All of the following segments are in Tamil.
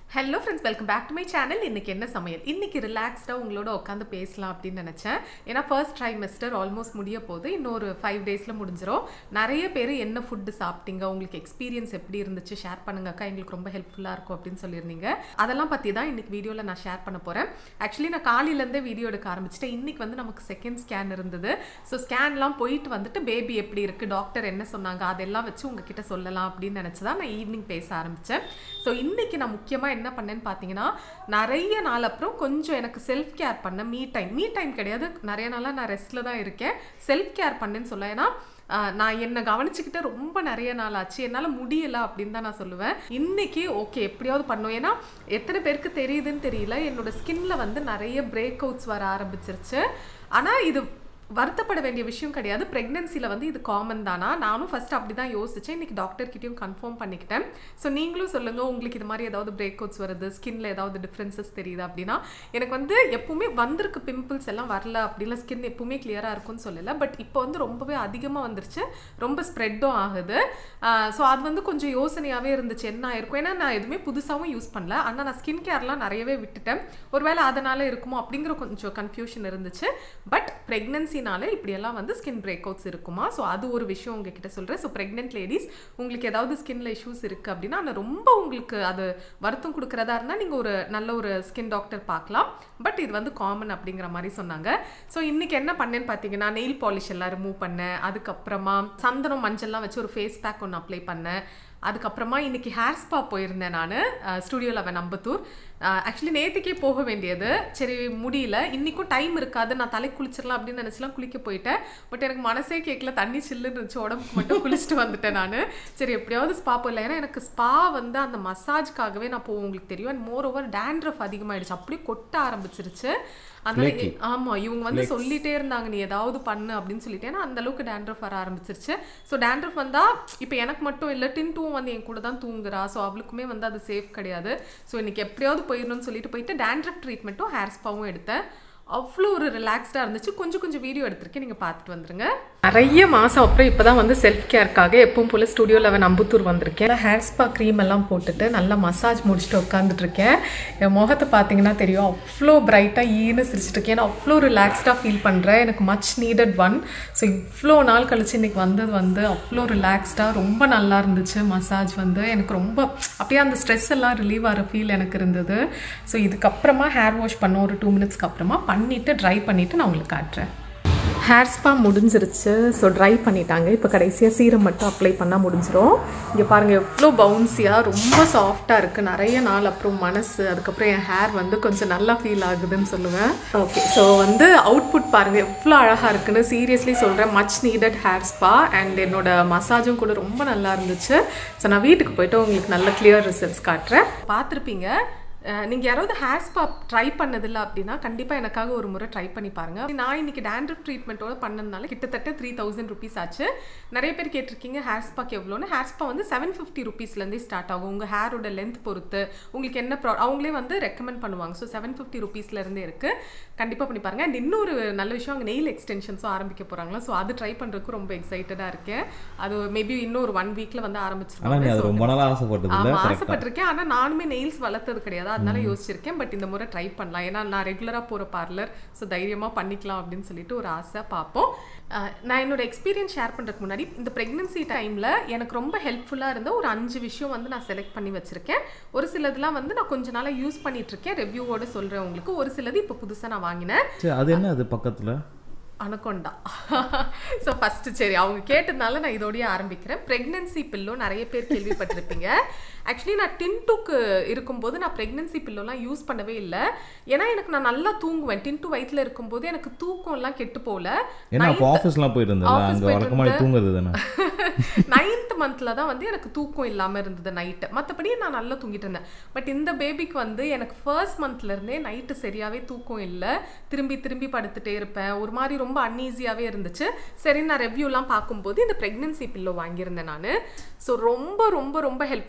Hello friends welcome back to my channel இன்னைக்கு என்ன சமையல் இன்னைக்கு ரிலாக்ஸ்டாக உங்களோட உட்காந்து பேசலாம் அப்படின்னு நினச்சேன் ஏன்னா ஃபர்ஸ்ட் ட்ரைமெஸ்டர் ஆல்மோஸ்ட் முடிய போகுது இன்னொரு ஃபைவ் டேஸில் முடிஞ்சிரும் நிறைய பேர் என்ன ஃபுட்டு சாப்பிட்டீங்க உங்களுக்கு எக்ஸ்பீரியன்ஸ் எப்படி இருந்துச்சு ஷேர் பண்ணுங்க அக்கா எங்களுக்கு ரொம்ப ஹெல்ப்ஃபுல்லாக இருக்கும் அப்படின்னு சொல்லியிருந்தீங்க அதெல்லாம் பற்றி தான் இன்னைக்கு வீடியோவில் நான் ஷேர் பண்ண போகிறேன் ஆக்சுவலி நான் காலையிலேருந்தே வீடியோ எடுக்க ஆரம்பிச்சிட்டேன் இன்னைக்கு வந்து நமக்கு செகண்ட் ஸ்கேன் இருந்தது ஸோ ஸ்கேன்லாம் போயிட்டு வந்துட்டு பேபி எப்படி இருக்குது டாக்டர் என்ன சொன்னாங்க அதெல்லாம் வச்சு உங்ககிட்ட சொல்லலாம் அப்படின்னு நினச்சி தான் நான் ஈவினிங் பேச ஆரம்பித்தேன் ஸோ இன்னைக்கு நான் முக்கியமாக என்ன பண்ணேன்னு பார்த்தீங்கன்னா நிறைய நாள் அப்புறம் கொஞ்சம் எனக்கு செல்ஃப் கேர் பண்ண மீ டைம் மீ டைம் கிடையாது நிறைய நாளாக நான் ரெஸ்ட்டில் தான் இருக்கேன் செல்ஃப் கேர் பண்ணேன்னு சொல்ல ஏன்னா ஆஹ், நான் என்னை கவனிச்சுக்கிட்டு ரொம்ப நிறைய நாள் ஆச்சு என்னால் முடியல அப்படின்னு தான் நான் சொல்லுவேன் இன்னைக்கு ஓகே எப்படியாவது பண்ணும் ஏன்னா எத்தனை பேருக்கு தெரியுதுன்னு தெரியல என்னோட ஸ்கின்ல வந்து நிறைய பிரேக் அவுட்ஸ் வர ஆரம்பிச்சிருச்சு ஆனால் இது வருத்தப்பட வேண்டிய விஷயம் கிடையாது ப்ரெக்னென்சியில் வந்து இது காமன் தானா நானும் ஃபர்ஸ்ட் அப்படி தான் யோசித்தேன் இன்றைக்கி டாக்டர்கிட்டையும் கன்ஃபார்ம் பண்ணிக்கிட்டேன் ஸோ நீங்களும் சொல்லுங்கள் உங்களுக்கு இது மாதிரி ஏதாவது பிரேக் அவுட்ஸ் வருது ஸ்கின்ல ஏதாவது டிஃப்ரென்சஸ் தெரியுது அப்படின்னா எனக்கு வந்து எப்பவுமே வந்திருக்கு பிம்பிள்ஸ் எல்லாம் வரல அப்படிலாம் ஸ்கின் எப்பவுமே கிளியராக இருக்கும்னு சொல்லலை பட் இப்போ வந்து ரொம்பவே அதிகமாக வந்துருச்சு ரொம்ப ஸ்ப்ரெட்டும் ஆகுது ஸோ அது வந்து கொஞ்சம் யோசனையாகவே இருந்துச்சு என்ன ஆயிருக்கும் ஏன்னா நான் எதுவுமே புதுசாகவும் யூஸ் பண்ணல ஆனால் நான் ஸ்கின் கேர்லாம் நிறையவே விட்டுட்டேன் ஒருவேளை அதனால இருக்குமோ அப்படிங்கிற கொஞ்சம் கன்ஃபியூஷன் இருந்துச்சு பட் ப்ரெக்னன்சினால இப்படியெல்லாம் வந்து ஸ்கின் பிரேக் அவுட்ஸ் இருக்குமா ஸோ அது ஒரு விஷயம் உங்ககிட்ட சொல்கிறேன் ஸோ ப்ரெக்னென்ட் லேடிஸ் உங்களுக்கு ஏதாவது ஸ்கின்ல இஷ்யூஸ் இருக்குது அப்படின்னா நான் ரொம்ப உங்களுக்கு அது வருத்தம் கொடுக்குறதா இருந்தால் நீங்கள் ஒரு நல்ல ஒரு ஸ்கின் டாக்டர் பார்க்கலாம் பட் இது வந்து காமன் அப்படிங்கிற மாதிரி சொன்னாங்க ஸோ இன்னைக்கு என்ன பண்ணேன்னு பார்த்தீங்கன்னா நெயில் பாலிஷ் எல்லாம் ரிமூவ் பண்ணேன் அதுக்கப்புறமா சந்தனம் மஞ்சள்லாம் வச்சு ஒரு ஃபேஸ் பேக் ஒன்று அப்ளை பண்ணேன் அதுக்கப்புறமா இன்னைக்கு ஹேர் ஸ்பா போயிருந்தேன் நான் ஸ்டுடியோ லெவன் அம்பத்தூர் ஆக்சுவலி நேற்றுக்கே போக வேண்டியது சரி முடியல இன்றைக்கும் டைம் இருக்காது நான் தலை குளிச்சிடலாம் அப்படின்னு நினச்சிலாம் குளிக்க போயிட்டேன் பட் எனக்கு மனசே கேட்கல தண்ணி சில்லுன்னு இருந்துச்சு உடம்புக்கு மட்டும் குளிச்சுட்டு வந்துட்டேன் நான் சரி எப்படியாவது ஸ்பா போயிடல ஏன்னா எனக்கு ஸ்பா வந்து அந்த மசாஜ்க்காகவே நான் போவோம் உங்களுக்கு தெரியும் அண்ட் மோர் ஓவர் டேண்ட்ரஃப் அதிகமாகிடுச்சு அப்படியே கொட்ட ஆரம்பிச்சிருச்சு அதனால Flaky. ஆமா இவங்க வந்து சொல்லிட்டே இருந்தாங்க நீ ஏதாவது பண்ணு அப்படின்னு சொல்லிட்டு ஏன்னா அந்த அளவுக்கு டேண்ட்ரஃப் வர ஆரம்பிச்சிருச்சு ஸோ டேண்ட்ரஃப் வந்தா இப்போ எனக்கு மட்டும் இல்லை டின்டூவும் வந்து என் கூட தான் தூங்குறா ஸோ அவளுக்குமே வந்து அது சேஃப் கிடையாது ஸோ இன்னைக்கு எப்படியாவது போயிடணும்னு சொல்லிட்டு போயிட்டு டேண்ட்ரஃப் ட்ரீட்மெண்ட்டும் ஹேர் ஸ்பாவும் எடுத்தேன் அவ்வளோ ஒரு ரிலாக்ஸ்டாக இருந்துச்சு கொஞ்சம் கொஞ்சம் வீடியோ எடுத்திருக்கேன் நீங்கள் பார்த்துட்டு வந்துருங்க நிறைய மாதம் அப்புறம் இப்போ தான் வந்து செல்ஃப் கேருக்காக எப்பவும் போல் ஸ்டுடியோ லெவன் அம்புத்தூர் வந்திருக்கேன் ஹேர் ஸ்பா க்ரீம் எல்லாம் போட்டுட்டு நல்லா மசாஜ் முடிச்சுட்டு உட்காந்துட்டு இருக்கேன் என் முகத்தை பார்த்தீங்கன்னா தெரியும் அவ்வளோ பிரைட்டாக ஈன்னு சிரிச்சிட்டு இருக்கேன் நான் அவ்வளோ ரிலாக்ஸ்டாக ஃபீல் பண்ணுறேன் எனக்கு மச் நீடட் ஒன் ஸோ இவ்வளோ நாள் கழிச்சு இன்னைக்கு வந்தது வந்து அவ்வளோ ரிலாக்ஸ்டாக ரொம்ப நல்லா இருந்துச்சு மசாஜ் வந்து எனக்கு ரொம்ப அப்படியே அந்த ஸ்ட்ரெஸ் எல்லாம் ரிலீவ் ஆகிற ஃபீல் எனக்கு இருந்தது ஸோ இதுக்கப்புறமா ஹேர் வாஷ் பண்ண ஒரு டூ மினிட்ஸ்க்கு அப்புறமா பண்ணிவிட்டு ட்ரை பண்ணிவிட்டு நான் உங்களுக்கு காட்டுறேன் ஹேர் ஸ்பா முடிஞ்சிருச்சு ஸோ ட்ரை பண்ணிட்டாங்க இப்போ கடைசியாக சீரம் மட்டும் அப்ளை பண்ணால் முடிஞ்சிரும் இங்கே பாருங்கள் எவ்வளோ பவுன்ஸியாக ரொம்ப சாஃப்டாக இருக்குது நிறைய நாள் அப்புறம் மனசு அதுக்கப்புறம் என் ஹேர் வந்து கொஞ்சம் நல்லா ஃபீல் ஆகுதுன்னு சொல்லுவேன் ஓகே ஸோ வந்து அவுட்புட் பாருங்கள் எவ்வளோ அழகாக இருக்குன்னு சீரியஸ்லி சொல்கிறேன் much needed hair spa and என்னோட மசாஜும் கூட ரொம்ப நல்லா இருந்துச்சு ஸோ நான் வீட்டுக்கு போயிட்டு உங்களுக்கு நல்ல கிளியர் ரிசல்ட்ஸ் காட்டுறேன் பார்த்துருப்பீங்க நீங்கள் யாராவது ஹேர் ஸ்பா ட்ரை பண்ணதில்ல அப்படின்னா கண்டிப்பாக எனக்காக ஒரு முறை ட்ரை பண்ணி பாருங்க நான் இன்னைக்கு டேண்ட்ரஃப் ட்ரீட்மெண்ட்டோட பண்ணதுனால கிட்டத்தட்ட த்ரீ தௌசண்ட் ருபீஸ் ஆச்சு நிறைய பேர் கேட்டிருக்கீங்க ஹேர் ஸ்பாக்கு எவ்வளோன்னு ஹேர் ஸ்பா வந்து செவன் ஃபிஃப்டி ருபீஸ்லேருந்தே ஸ்டார்ட் ஆகும் உங்கள் ஹேரோட லென்த் பொறுத்து உங்களுக்கு என்ன ப்ரா அவங்களே வந்து ரெக்கமெண்ட் பண்ணுவாங்க ஸோ செவன் ஃபிஃப்டி ருபீஸ்லேருந்தே இருக்குது கண்டிப்பாக பண்ணி பாருங்க அண்ட் இன்னொரு நல்ல விஷயம் அங்கே நெயில் எக்ஸ்டென்ஷன்ஸும் ஆரம்பிக்க போகிறாங்களா ஸோ அது ட்ரை பண்ணுறதுக்கு ரொம்ப எக்ஸைட்டடாக இருக்கேன் அது மேபி இன்னும் ஒரு ஒன் வீக்கில் வந்து ஆனா நீ ஆரம்பிச்சிருவாங்க அது ரொம்ப நாளா ஆசைப்பட்டது இல்ல ஆமா கரெக்டா ஆசைப்பட்டிருக்கேன் ஆனா நானுமே நெயில்ஸ் வளர்த்தது கிடையாது அதனால யோசிச்சிருக்கேன் பட் இந்த முறை ட்ரை பண்ணலாம் ஏன்னா நான் ரெகுலரா போற பார்லர் ஸோ தைரியமா பண்ணிக்கலாம் அப்படின்னு சொல்லிட்டு ஒரு ஆசை பார்ப்போம் அஹ் நான் என்னோட எக்ஸ்பீரியன்ஸ் ஷேர் பண்றதுக்கு முன்னாடி இந்த பிரெக்னன்சி டைம்ல எனக்கு ரொம்ப ஹெல்ப்ஃபுல்லா இருந்த ஒரு அஞ்சு விஷயம் வந்து நான் செலக்ட் பண்ணி வச்சிருக்கேன் ஒரு சிலதுலாம் வந்து நான் கொஞ்ச நாளா யூஸ் பண்ணிட்டு இருக்கேன் ரிவ்யூவோட சொல்றேன் உங்களுக்கு ஒரு சிலது இப்போ புதுசா நான் வாங்கினேன் சரி அது என்ன அது பக்கத்துல அனகொண்டா ஸோ ஃபஸ்ட்டு சரி அவங்க கேட்டதுனால நான் இதோடய ஆரம்பிக்கிறேன் ப்ரெக்னென்சி பில்லோ நிறைய பேர் கேள்விப்பட்டிருப்பீங்க ஆக்சுவலி நான் டின்டுக்கு இருக்கும்போது நான் ப்ரெக்னென்சி பில்லோலாம் யூஸ் பண்ணவே இல்லை ஏன்னா எனக்கு நான் நல்லா தூங்குவேன் டின்டு வயிற்றுல இருக்கும்போது எனக்கு தூக்கம்லாம் கெட்டு போகல ஏன்னா அப்போ ஆஃபீஸ்லாம் போயிட்டு இருந்தல Office அங்க போயிட்டு வழக்கமாக தூங்குறது தானே நைன்த் மந்த்ல தான் வந்து எனக்கு தூக்கம் இல்லாம இருந்தது நைட்டு மற்றபடி நான் நல்லா தூங்கிட்டு இருந்தேன் பட் இந்த பேபிக்கு வந்து எனக்கு ஃபர்ஸ்ட் மந்த்ல இருந்தே நைட்டு சரியாவே தூக்கம் இல்லை திரும்பி திரும்பி படுத்துட்டே இருப்பேன் ஒரு மாதிரி ரொம்ப அன்ஈஸியாவே இருந்துச்சு சரி நான் ரிவ்யூலாம் பார்க்கும்போது இந்த ப்ரெக்னன்சி பில்லோ வாங்கியிருந்தேன் நான் ஸோ ரொம்ப ரொம்ப ரொம்ப ஹெல்ப்ஃபுல்லாக இருக்கு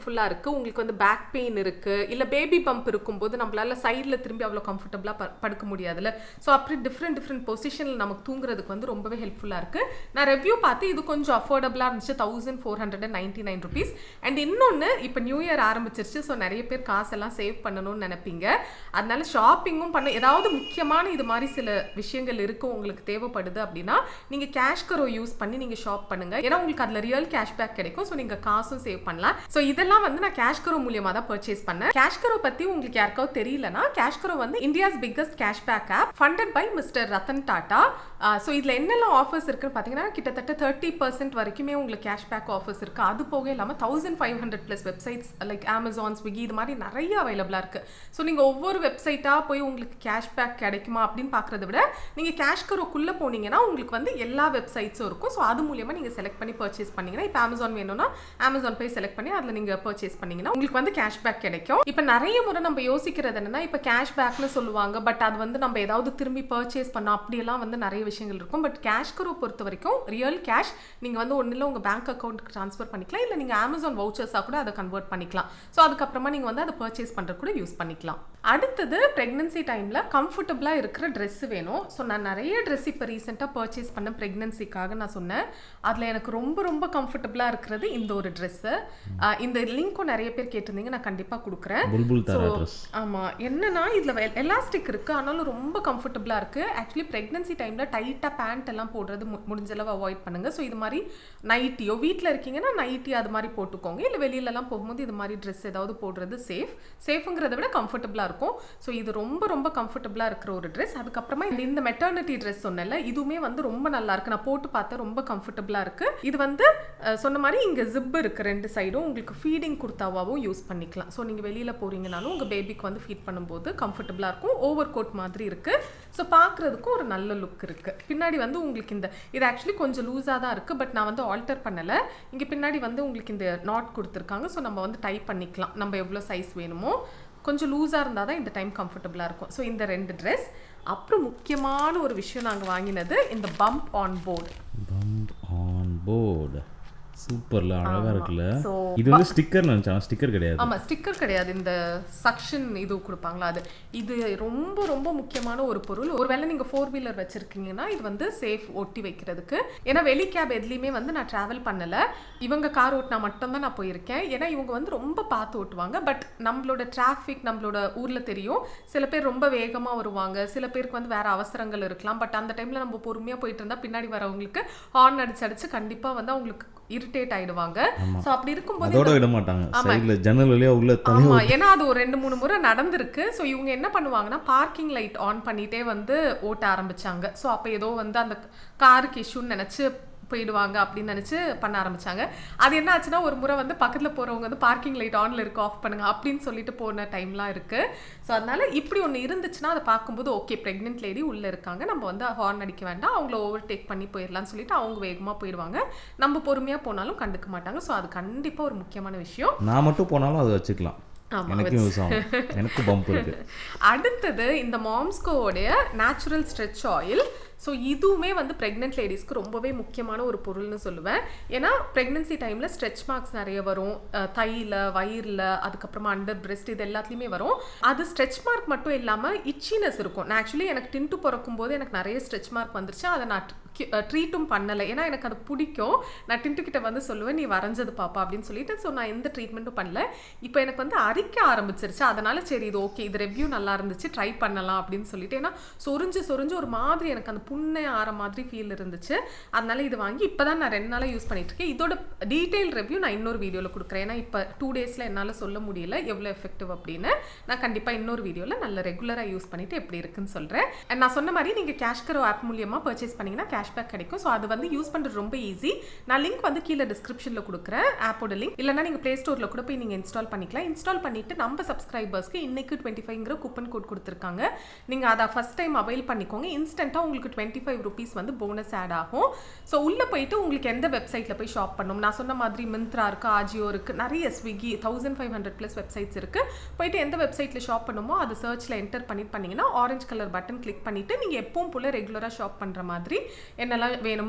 உங்களுக்கு வந்து பேக் பெயின் இருக்கு இல்ல பேபி பம்ப் இருக்கும்போது நம்மளால சைடில் திரும்பி அவ்வளோ கம்ஃபர்டபுளாக படுக்க முடியாதுல்ல ஸோ அப்படி டிஃப்ரெண்ட் டிஃப்ரெண்ட் பொசிஷனில் நமக்கு தூங்குறதுக்கு வந்து ரொம்பவே ஹெல்ப்ஃபுல்லாக இருக்கு நான் ரிவ்யூ பார்த்து இது கொஞ்சம் அஃபோர்டபுளாக இருந்துச்சு thousand four hundred and ninety nine rupees and இன்னொன்று இப்போ நியூ இயர் ஆரம்பிச்சிருச்சு ஸோ நிறைய பேர் காசெல்லாம் சேவ் பண்ணணும்னு நினைப்பீங்க அதனால ஷாப்பிங்கும் பண்ண ஏதாவது முக்கியமான இது மாதிரி சில விஷயங்கள் இருக்கு உங்களுக்கு தேவைப்படுது அப்படின்னா நீங்க கேஷ் கரோ யூஸ் பண்ணி நீங்க ஷாப் பண்ணுங்க ஏன்னா உங்களுக்கு அதுல ரியல் கேஷ்பேக் கிடைக்கும் ஸோ நீங்க காசும் சேவ் பண்ணலாம் ஸோ இதெல்லாம் வந்து நான் கேஷ் கரோ மூலியமா தான் பர்ச்சேஸ் பண்ணேன் கேஷ் கரோ பத்தி உங்களுக்கு யாருக்காவது தெரியலனா கேஷ் கரோ வந்து India's biggest cashback app funded by mister Ratan Tata so இதுல என்னெல்லாம் ஆஃபர்ஸ் இருக்குன்னு பார்த்தீங்கன்னா கிட்டத்தட்ட தேர்ட்டி பர்சன்ட் வரைக்குமே உங்களுக்கு கேஷ்பேக் ஆஃபர்ஸ் இருக்கு அது போக இல்லாமல் thousand five hundred plus websites like Amazon Swiggy இது மாதிரி நிறைய அவைலபிளாக இருக்கு ஸோ நீங்கள் ஒவ்வொரு வெப்சைட்டாக போய் உங்களுக்கு கேஷ்பேக் கிடைக்குமா அப்படின்னு பார்க்குறத விட நீங்கள் கேஷ் கரோக்குள்ளே போனீங்கன்னா உங்களுக்கு வந்து எல்லா வெப்சைட்ஸும் இருக்கும் ஸோ அது மூலியமாக நீங்கள் செலக்ட் பண்ணி பர்ச்சேஸ் பண்ணீங்கன்னா இப்போ அமேசான் வேணும்னா அமேசான் போய் செலக்ட் பண்ணி அதில் நீங்கள் பர்ச்சேஸ் பண்ணீங்கன்னா உங்களுக்கு வந்து கேஷ்பேக் கிடைக்கும் இப்போ நிறைய முறை நம்ம யோசிக்கிறது என்னன்னா இப்போ கேஷ்பேக்னு சொல்லுவாங்க பட் அது வந்து நம்ம ஏதாவது திரும்பி பர்ச்சேஸ் பண்ணோம் அப்படியெல்லாம் வந்து நிறைய விஷயங்கள் இருக்கும் பட் கேஷ் கரோ பொறுத்த வரைக்கும் ரியல் கேஷ் நீங்கள் வந்து ஒன்றில் உங்கள் பேங்க் அக்கௌண்ட்டுக்கு ட்ரான்ஸ்ஃபர் பண்ணிக்கலாம் இல்லை நீங்கள் அமேசான் வவுச்சர்ஸாக கூட அதை கன்வெர்ட் பண்ணிக்கலாம் ஸோ அதுக்கப்புறமா நீங்கள் வந்து அதை பர்ச்சேஸ் பண்ணுறது கூட யூஸ் பண்ணிக்கலாம் அடுத்தது ப்ரெக்னன்சி டைமில் கம்ஃபர்டபுளாக இருக்கிற ட்ரெஸ் வேணும் ஸோ நான் நிறைய ட்ரெஸ் இப்போ ரீசெண்டாக பர்ச்சேஸ் பண்ண ப்ரெக்னன்சிக்காக நான் சொன்னேன் அதில் எனக்கு ரொம்ப ரொம்ப கம்ஃபர்டபுளாக இருக்கிறது இந்த ஒரு ட்ரெஸ்ஸு இந்த லிங்க்கும் நிறைய பேர் கேட்டிருந்தீங்க நான் கண்டிப்பாக கொடுக்குறேன் புல்புல் தாரா ட்ரெஸ் ஆமாம் என்னன்னா இதில் எலாஸ்டிக் இருக்குது ஆனாலும் ரொம்ப கம்ஃபர்டபுளாக இருக்குது ஆக்சுவலி ப்ரெக்னன்சி டைமில் டைட்டாக பேண்ட் எல்லாம் போடுறது மு- முடிஞ்ச அளவு அவாய்ட் பண்ணுங்கள் ஸோ இது மாதிரி நைட்டியோ வீட்டில் இருக்கீங்கன்னா நைட்டி அது மாதிரி போட்டுக்கோங்க இல்லை வெளியிலலாம் போகும்போது இது மாதிரி ட்ரெஸ் ஏதாவது போடுறது சேஃப் சேஃபுங்கிறத விட கம்ஃபர்டபுளாக இருக்கும் ஸோ இது ரொம்ப ரொம்ப கம்ஃபர்டபுளாக இருக்கிற ஒரு ட்ரெஸ் அதுக்கப்புறமா இந்த இந்த மெட்டர்னிட்டி ட்ரெஸ் சொன்னேன்ல இதுவுமே வந்து ரொம்ப நல்லா இருக்கு நான் போட்டு பார்த்தேன் ரொம்ப கம்ஃபர்டபுளாக இருக்கு இது வந்து அஹ், சொன்ன மாதிரி இங்கே ஜிப் இருக்கு ரெண்டு சைடும் உங்களுக்கு ஃபீடிங் குர்த்தாவாவும் யூஸ் பண்ணிக்கலாம் ஸோ நீங்கள் வெளியில் போறீங்கனாலும் உங்கள் பேபிக்கு வந்து ஃபீட் பண்ணும்போது கம்ஃபர்டபுளாக இருக்கும் ஓவர் கோட் மாதிரி இருக்கு ஸோ பார்க்குறதுக்கும் ஒரு நல்ல லுக் இருக்கு பின்னாடி வந்து உங்களுக்கு இந்த இது ஆக்சுவலி கொஞ்சம் லூஸாக தான் இருக்கு பட் நான் வந்து ஆல்டர் பண்ணலை இங்கே பின்னாடி வந்து உங்களுக்கு இந்த நாட் கொடுத்துருக்காங்க ஸோ நம்ம வந்து டைப் பண்ணிக்கலாம் நம்ம எவ்வளோ சைஸ் வேணுமோ கொஞ்சம் லூஸாக இருந்தால் தான் இந்த டைம் கம்ஃபர்டபுளாக இருக்கும் ஸோ இந்த ரெண்டு ட்ரெஸ் அப்புறம் முக்கியமான ஒரு விஷயம் நாங்கள் வாங்கினது இந்த bump on board bump on board சூப்பர்ல அழகா இருக்குல்ல ஸோ இது வந்து ஸ்டிக்கர் நினைச்சேன் ஸ்டிக்கர் கிடையாது ஆமா ஸ்டிக்கர் கிடையாது இந்த சக்ஷன் இது கொடுப்பாங்களா அது இது ரொம்ப ரொம்ப முக்கியமான ஒரு பொருள் ஒருவேளை நீங்க ஃபோர் வீலர் வச்சிருக்கீங்கன்னா இது வந்து சேஃப் ஒட்டி வைக்கிறதுக்கு ஏன்னா வெளி கேப் எதுலேயுமே வந்து நான் டிராவல் பண்ணல இவங்க கார் ஓட்டினா மட்டும்தான் நான் போயிருக்கேன் ஏன்னா இவங்க வந்து ரொம்ப பார்த்து ஓட்டுவாங்க பட் நம்மளோட டிராஃபிக் நம்மளோட ஊர்ல தெரியும் சில பேர் ரொம்ப வேகமா வருவாங்க சில பேருக்கு வந்து வேற அவசரங்கள் இருக்கலாம் பட் அந்த டைம்ல நம்ம பொறுமையா போயிட்டு இருந்தா பின்னாடி வரவங்களுக்கு ஹார்ன் அடிச்சு அடிச்சு கண்டிப்பா வந்து அவங்களுக்கு இரிட்டேட் ஆயிடுவாங்க ஸோ அப்படி இருக்கும்போது அதோட விட மாட்டாங்க சைடுல ஜன்னல் வழியா உள்ள தலை ஆமா ஏன்னா அது ஒரு ரெண்டு மூணு முறை நடந்திருக்கு ஸோ இவங்க என்ன பண்ணுவாங்கன்னா பார்க்கிங் லைட் ஆன் பண்ணிட்டே வந்து ஓட்ட ஆரம்பிச்சாங்க ஸோ அப்போ ஏதோ வந்து அந்த காருக்கு இஷ்யூன்னு நினைச்சு போயிடுவாங்க அப்படின்னு நினைச்சு பண்ண ஆரம்பிச்சாங்க அது என்ன ஆச்சுன்னா ஒரு முறை வந்து பக்கத்துல போறவங்க வந்து பார்க்கிங் லைட் ஆன்ல இருக்கு ஆஃப் பண்ணுங்க அப்படின்னு சொல்லிட்டு போன டைம்லாம் இருக்கு ஸோ அதனால இப்படி ஒன்று இருந்துச்சுன்னா அதை பார்க்கும்போது ஓகே ப்ரெக்னென்ட் லேடி உள்ள இருக்காங்க நம்ம வந்து ஹார்ன் அடிக்க வேண்டாம் அவங்கள ஓவர் டேக் பண்ணி போயிடலாம்னு சொல்லிட்டு அவங்க வேகமா போயிடுவாங்க நம்ம பொறுமையா போனாலும் கண்டுக்க மாட்டாங்க ஸோ அது கண்டிப்பா ஒரு முக்கியமான விஷயம் நான் மட்டும் போனாலும் அதை வச்சுக்கலாம் ஆமா, எனக்கும் யூஸ் ஆகும் எனக்கும் பம்ப் இருக்கு அடுத்தது இந்த மாம்ஸ்கோவோடைய நேச்சுரல் ஸ்ட்ரெச் ஆயில் ஸோ இதுவுமே வந்து ப்ரெக்னென்ட் லேடிஸ்க்கு ரொம்பவே முக்கியமான ஒரு பொருள்னு சொல்லுவேன் ஏன்னா ப்ரெக்னென்சி டைமில் ஸ்ட்ரெச் மார்க்ஸ் நிறைய வரும் அஹ், தையில வயிறில் அதுக்கப்புறமா அண்டர் பிரெஸ்ட் இது எல்லாத்துலேயுமே வரும் அது ஸ்ட்ரெச் மார்க் மட்டும் இல்லாமல் இச்சினஸ் இருக்கும் நான் ஆக்சுவலி எனக்கு டின்ட்டு பிறக்கும் போது எனக்கு நிறைய ஸ்ட்ரெச் மார்க் வந்துருச்சு அதை நான் ட்ரீட்டும் பண்ணலை ஏன்னா எனக்கு அது பிடிக்கும் நான் டின்ட்டு கிட்ட வந்து சொல்லுவேன் நீ வரைஞ்சது பாப்பா அப்படின்னு சொல்லிட்டு ஸோ நான் எந்த ட்ரீட்மெண்ட்டும் பண்ணல இப்போ எனக்கு வந்து அரிக்க ஆரம்பிச்சிருச்சு அதனால சரி இது ஓகே இது ரெவ்யூ நல்லா இருந்துச்சு ட்ரை பண்ணலாம் அப்படின்னு சொல்லிட்டு ஏன்னா சொரிஞ்சு சொரிஞ்சு ஒரு மாதிரி எனக்கு அந்த புண்ணை ஆற மாதிரி ஃபீல் இருந்துச்சு அதனால இது வாங்கி இப்போ தான் நான் ரெண்டு நாளாக யூஸ் பண்ணிட்டு இருக்கேன் இதோட டீட்டெயில் ரிவ்யூ நான் இன்னொரு வீடியோவில் கொடுக்குறேன் ஏன்னா இப்போ டூ டேஸில் என்னால் சொல்ல முடியல எவ்வளோ எஃபெக்டிவ் அப்படின்னு நான் கண்டிப்பாக இன்னொரு வீடியோவில் நல்ல ரெகுலராக யூஸ் பண்ணிட்டு எப்படி இருக்குன்னு சொல்கிறேன் அண்ட் நான் சொன்ன மாதிரி நீங்கள் கேஷ்கரோ ஆப் மூலியமாக பர்ச்சேஸ் பண்ணீங்கன்னா கேஷ்பேக் கிடைக்கும் ஸோ அது வந்து யூஸ் பண்ணுறது ரொம்ப ஈஸி நான் லிங்க் வந்து கீழே டிஸ்கிரிப்ஷனில் கொடுக்குறேன் ஆப்போட லிங்க் இல்லைனா நீங்கள் ப்ளே ஸ்டோரில் கூட போய் நீங்கள் இன்ஸ்டால் பண்ணிக்கலாம் இன்ஸ்டால் பண்ணிட்டு நம்ம சப்ஸ்கிரைபர்ஸ்க்கு இன்னைக்கு டுவெண்ட்டி ஃபைவ்ங்கிற கூப்பன் கோட் கொடுத்துருக்காங்க நீங்கள் அதை ஃபஸ்ட் டைம் அவைல் பண்ணிக்கோங்க இன்ஸ்டண்ட்டாக உங்களுக்கு டுவெண்ட்டி ஃபைவ் ருபீஸ் வந்து போனஸ் ஆட் ஆகும் ஸோ உள்ளே போயிட்டு உங்களுக்கு எந்த வெப்சைட்டில் போய் ஷாப் பண்ணணும் நான் சொன்ன மாதிரி மிந்த்ரா இருக்குது ஆஜியோ இருக்குது நிறைய Swiggy thousand five hundred plus websites இருக்குது போயிட்டு எந்த வெப்சைட்டில் ஷாப் பண்ணுமோ அது சர்ச்சில் என்டர் பண்ணிட்டு பண்ணீங்கன்னா ஆரஞ்சு கலர் பட்டன் கிளிக் பண்ணிவிட்டு நீங்கள் எப்பவும் போல் ரெகுலராக ஷாப் பண்ணுற மாதிரி என்னெல்லாம் வேணுமோ